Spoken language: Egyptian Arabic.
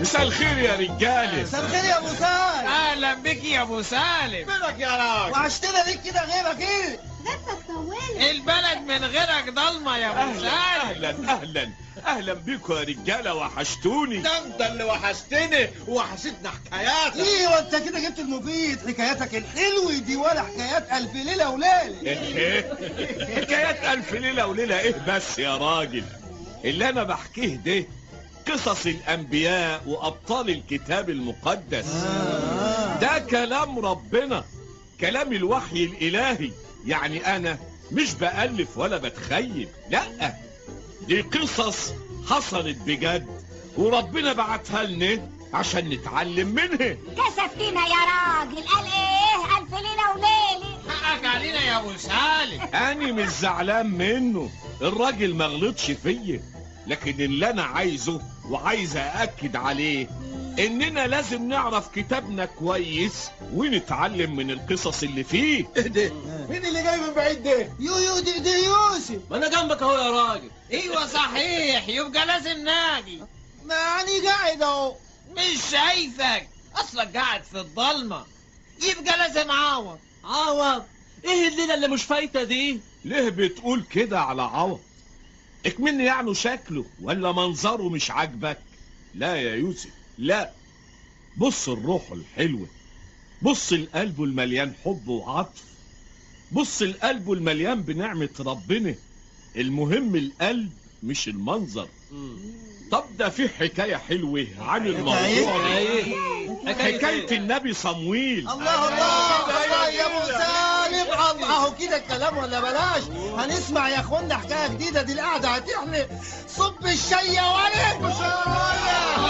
مساء الخير يا رجاله مساء الخير يا ابو سالم اهلا بك يا ابو سالم فينك يا راجل وعشتنا ليك كده غيرك ايه غيرتك طولت البلد من غيرك ضلمه يا ابو اهلا سالم اهلا اهلا اهلا بيكم يا رجاله وحشتوني ده انت اللي وحشتني وحشتنا حكاياتك ايه وانت كده جبت المفيد حكاياتك الحلوه دي ولا حكايات الف ليله وليله إيه؟ حكايات الف ليله وليله ايه بس يا راجل اللي انا بحكيه ده قصص الانبياء وابطال الكتاب المقدس ده كلام ربنا كلام الوحي الالهي يعني انا مش بألف ولا بتخيل لا دي قصص حصلت بجد وربنا بعتها لنا عشان نتعلم منها كسفتنا يا راجل قال ايه الف ليله وليله حقك علينا يا ابو سالم أنا مش زعلان منه الراجل ما غلطش فيا لكن اللي أنا عايزه وعايز أأكد عليه إننا لازم نعرف كتابنا كويس ونتعلم من القصص اللي فيه مين اللي جاي من بعيد ده يو يو دي, دي يوسف ما انا جنبك اهو يا راجل ايوه صحيح يبقى لازم ناجي ما يعني قاعد اهو مش شايفك اصلك قاعد في الضلمه يبقى لازم عوض عوض ايه الليله اللي مش فايته دي ليه بتقول كده على عوض اكملني يعني شكله ولا منظره مش عاجبك لا يا يوسف لا بص الروح الحلوة بص القلب المليان حب وعطف بص القلب المليان بنعمة ربنا المهم القلب مش المنظر طب ده في حكاية حلوة عن الموضوع ده ايه حكاية النبي صمويل الله الله الله يا ابو سالم الله اهو كده الكلام ولا بلاش هنسمع يا اخوانا حكايه جديده دي القعده هتحلى صب الشاي يا ولد